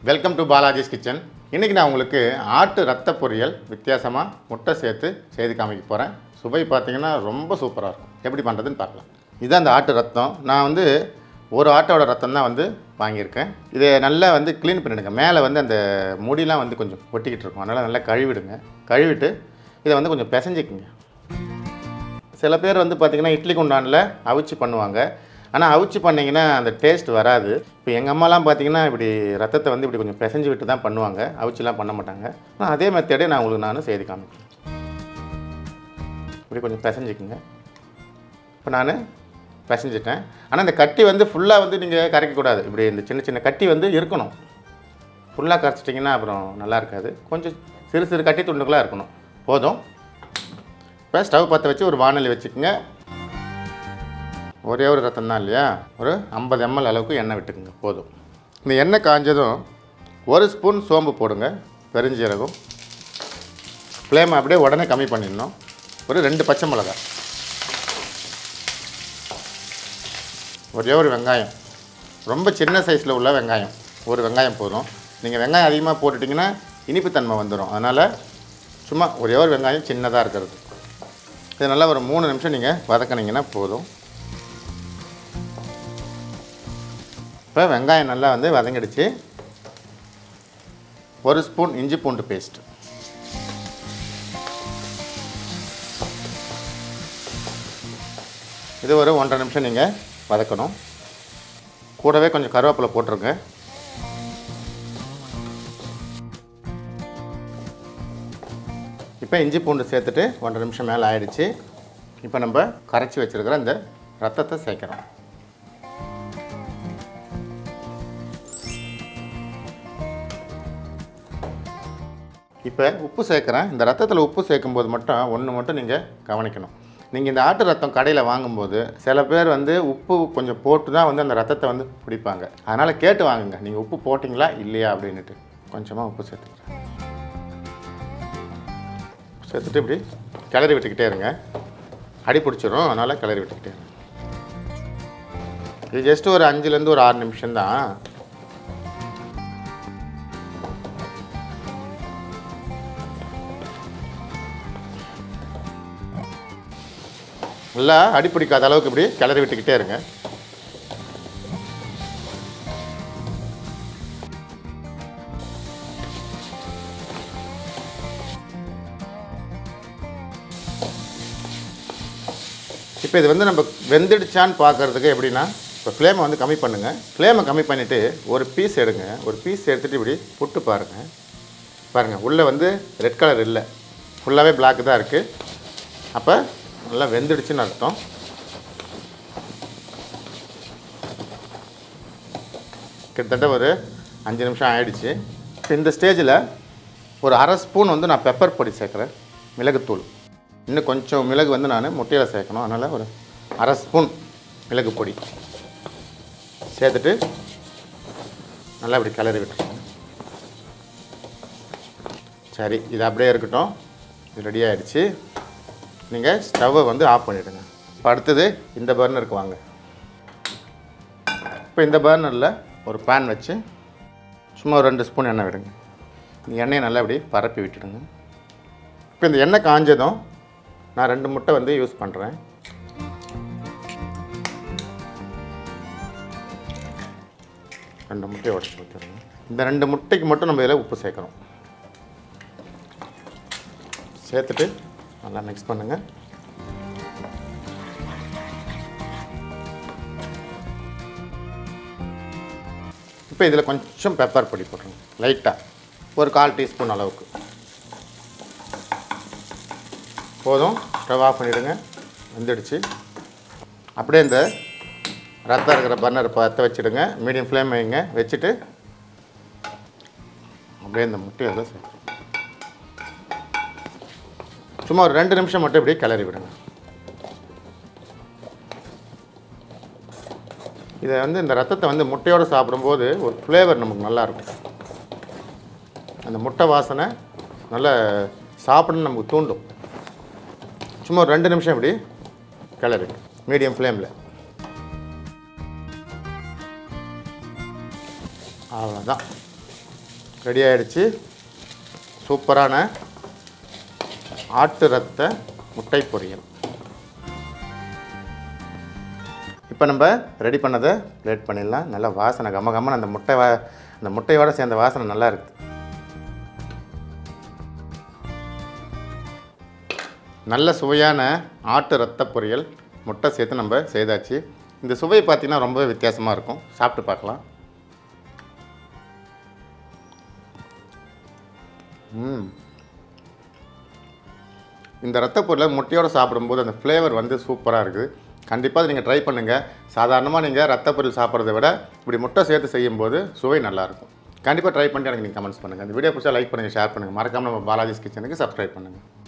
welcome to Balaji's kitchen இன்றைக்கி நான் உங்களுக்கு ஆட்டு ரத்த பொரியல் வித்தியாசமாக முட்டை சேர்த்து செய்து காமிக்க போகிறேன் சுவை பார்த்தீங்கன்னா ரொம்ப சூப்பராக இருக்கும் எப்படி பண்ணுறதுன்னு பார்க்கலாம் இதுதான் அந்த ஆட்டு ரத்தம் நான் வந்து ஒரு ஆட்டோட ரத்தம் தான் வந்து வாங்கியிருக்கேன் இதை நல்லா வந்து க்ளீன் பண்ணிவிடுங்க மேலே வந்து அந்த முடியெலாம் வந்து கொஞ்சம் ஒட்டிக்கிட்டு இருக்கும் அதனால் நல்லா கழுவிடுங்க கழுவிட்டு இதை வந்து கொஞ்சம் பிசைஞ்சிக்குங்க சில பேர் வந்து பார்த்திங்கன்னா இட்லி குண்டானில் அவிச்சு பண்ணுவாங்க ஆனால் அவிச்சு பண்ணிங்கன்னா அந்த டேஸ்ட் வராது இப்போ எங்கள் அம்மாலாம் பார்த்தீங்கன்னா இப்படி ரத்தத்தை வந்து இப்படி கொஞ்சம் பிசைஞ்சு விட்டு தான் பண்ணுவாங்க அவிச்சுலாம் பண்ண மாட்டாங்க ஆனால் அதே மெத்தடே நான் உங்களுக்கு நான் செய்து காமிக்கிறேன் இப்படி கொஞ்சம் பிசைஞ்சிக்குங்க இப்போ நான் பிசைஞ்சிட்டேன் ஆனால் இந்த கட்டி வந்து ஃபுல்லாக வந்து நீங்கள் கரைக்கக்கூடாது இப்படி இந்த சின்ன சின்ன கட்டி வந்து இருக்கணும் ஃபுல்லாக கரைச்சிட்டிங்கன்னா அப்புறம் நல்லா இருக்காது கொஞ்சம் சிறு சிறு கட்டி துண்டுகளாக இருக்கணும் போதும் இப்போ ஸ்டவ் பற்ற வச்சு ஒரு வானொலி வச்சுக்கோங்க ஒரே ஒரு ரத்தம் தான் இல்லையா ஒரு ஐம்பது எம்எல் அளவுக்கு எண்ணெய் விட்டுக்குங்க போதும் இந்த எண்ணெய் காஞ்சதும் ஒரு ஸ்பூன் சோம்பு போடுங்க பெருஞ்சீரகம் ஃப்ளேம் அப்படியே உடனே கம்மி பண்ணிடணும் ஒரு ரெண்டு பச்சை மிளகாய் ஒரே ஒரு வெங்காயம் ரொம்ப சின்ன சைஸில் உள்ள வெங்காயம் ஒரு வெங்காயம் போதும் நீங்கள் வெங்காயம் அதிகமாக போட்டுட்டிங்கன்னா இனிப்புத்தன்மை வந்துடும் அதனால் சும்மா ஒரே ஒரு வெங்காயம் சின்னதாக இருக்கிறது இது நல்லா ஒரு மூணு நிமிஷம் நீங்கள் வதக்கினீங்கன்னா போதும் இப்போ வெங்காயம் நல்லா வந்து வதங்கிடுச்சு ஒரு ஸ்பூன் இஞ்சி பூண்டு பேஸ்ட் இது ஒரு ஒன்றரை நிமிஷம் நீங்கள் வதக்கணும் கூடவே கொஞ்சம் கருவேப்பிலை போட்டுருங்க இப்போ இஞ்சி பூண்டு சேர்த்துட்டு ஒன்றரை நிமிஷம் மேலே ஆயிடுச்சு இப்போ நம்ம கரைச்சி வச்சுருக்கிற இந்த ரத்தத்தை சேர்க்குறோம் இப்போ உப்பு சேர்க்குறேன் இந்த ரத்தத்தில் உப்பு சேர்க்கும்போது மட்டும் ஒன்று மட்டும் நீங்கள் கவனிக்கணும் நீங்கள் இந்த ஆட்டு ரத்தம் கடையில் வாங்கும்போது சில பேர் வந்து உப்பு கொஞ்சம் போட்டு தான் வந்து அந்த ரத்தத்தை வந்து பிடிப்பாங்க அதனால் கேட்டு வாங்குங்க நீங்கள் உப்பு போட்டிங்களா இல்லையா அப்படின்ட்டு கொஞ்சமாக உப்பு சேர்த்துக்கிறேன் சேர்த்துட்டு இப்படி கிளறி விட்டுக்கிட்டே இருங்க அடி பிடிச்சிரும் அதனால் கிளறி விட்டுக்கிட்டே இருங்க இது ஜஸ்ட் ஒரு அஞ்சுலேருந்து ஒரு ஆறு நிமிஷம் தான் நல்லா அடி பிடிக்காத அளவுக்கு இப்படி கிளறி விட்டுக்கிட்டே இருங்க இப்போ இது வந்து நம்ம வெந்துடுச்சான்னு பார்க்குறதுக்கு எப்படின்னா இப்போ ஃப்ளேமை வந்து கம்மி பண்ணுங்கள் ஃப்ளேமை கம்மி பண்ணிவிட்டு ஒரு பீஸ் எடுங்க ஒரு பீஸ் எடுத்துகிட்டு இப்படி புட்டு பாருங்கள் பாருங்கள் உள்ளே வந்து ரெட் கலர் இல்லை ஃபுல்லாகவே பிளாக் தான் இருக்குது அப்போ நல்லா வெந்துடுச்சுன்னு அர்த்தம் கிட்டத்தட்ட ஒரு அஞ்சு நிமிஷம் ஆயிடுச்சு இப்போ இந்த ஸ்டேஜில் ஒரு அரை ஸ்பூன் வந்து நான் பெப்பர் பொடி சேர்க்குறேன் மிளகுத்தூள் இன்னும் கொஞ்சம் மிளகு வந்து நான் முட்டையில் சேர்க்கணும் அதனால் ஒரு அரை ஸ்பூன் மிளகு பொடி சேர்த்துட்டு நல்லா இப்படி கிளறி விட்டுருங்க சரி இது அப்படியே இருக்கட்டும் இது ரெடி ஆகிடுச்சு நீங்கள் ஸ்டவ்வை வந்து ஆஃப் பண்ணிவிடுங்க இப்போ அடுத்தது இந்த பர்னருக்கு வாங்க இப்போ இந்த பர்னரில் ஒரு பேன் வச்சு சும்மா ஒரு ரெண்டு ஸ்பூன் எண்ணெய் விடுங்க இந்த எண்ணெயை நல்லா இப்படி பரப்பி விட்டுடுங்க இப்போ இந்த எண்ணெய் காஞ்சதும் நான் ரெண்டு முட்டை வந்து யூஸ் பண்ணுறேன் ரெண்டு முட்டையை உடச்சி ஊற்றிடுங்க இந்த ரெண்டு முட்டைக்கு மட்டும் நம்ம இதில் உப்பு சேர்க்குறோம் சேர்த்துட்டு நல்லா மிக்ஸ் பண்ணுங்கள் இப்போ இதில் கொஞ்சம் பெப்பர் பொடி போட்டுருங்க லைட்டாக ஒரு கால் டீஸ்பூன் அளவுக்கு போதும் ஸ்டவ் ஆஃப் பண்ணிவிடுங்க வெந்துடுச்சு அப்படியே இந்த ரத்தம் இருக்கிற பர்னர் பற்ற வச்சுடுங்க மீடியம் ஃப்ளேம் வைங்க வச்சுட்டு அப்படியே இந்த முட்டையை அதில் சேர்த்து சும்மா ஒரு ரெண்டு நிமிஷம் மட்டும் இப்படியே கிளறி விடுங்க இதை வந்து இந்த ரத்தத்தை வந்து முட்டையோடு சாப்பிடும்போது ஒரு ஃப்ளேவர் நமக்கு நல்லாயிருக்கும் அந்த முட்டை வாசனை நல்லா சாப்பிடணும் நமக்கு தூண்டும் சும்மா ஒரு ரெண்டு நிமிஷம் இப்படி கிளறி மீடியம் ஃப்ளேமில் அவ்வளோதான் ரெடி ஆயிடுச்சு சூப்பரான ஆட்டு ரத்த முட்டை பொரியல் இப்போ நம்ம ரெடி பண்ணதை பிளேட் பண்ணிடலாம் நல்லா வாசனை கம கம்மன்னு அந்த முட்டை வா அந்த முட்டையோட சேர்ந்த வாசனை நல்லா இருக்குது நல்ல சுவையான ஆட்டு ரத்த பொரியல் முட்டை சேர்த்து நம்ம செய்தாச்சு இந்த சுவை பார்த்தீங்கன்னா ரொம்பவே வித்தியாசமாக இருக்கும் சாப்பிட்டு பார்க்கலாம் ம் இந்த ரத்த பொருளை முட்டையோடு சாப்பிடும்போது அந்த ஃப்ளேவர் வந்து சூப்பராக இருக்குது கண்டிப்பாக நீங்கள் ட்ரை பண்ணுங்கள் சாதாரணமாக நீங்கள் ரத்த பொருள் சாப்பிட்றத விட இப்படி முட்டை சேர்த்து செய்யும்போது சுவை நல்லாயிருக்கும் கண்டிப்பாக ட்ரை பண்ணிட்டு எனக்கு நீங்கள் கமெண்ட்ஸ் பண்ணுங்கள் இந்த வீடியோ பிடிச்சா லைக் பண்ணுங்கள் ஷேர் பண்ணுங்கள் மறக்காமல் நம்ம பாலாஜிஸ் கிச்சனுக்கு சப்ஸ்கிரைப் பண்ணுங்கள்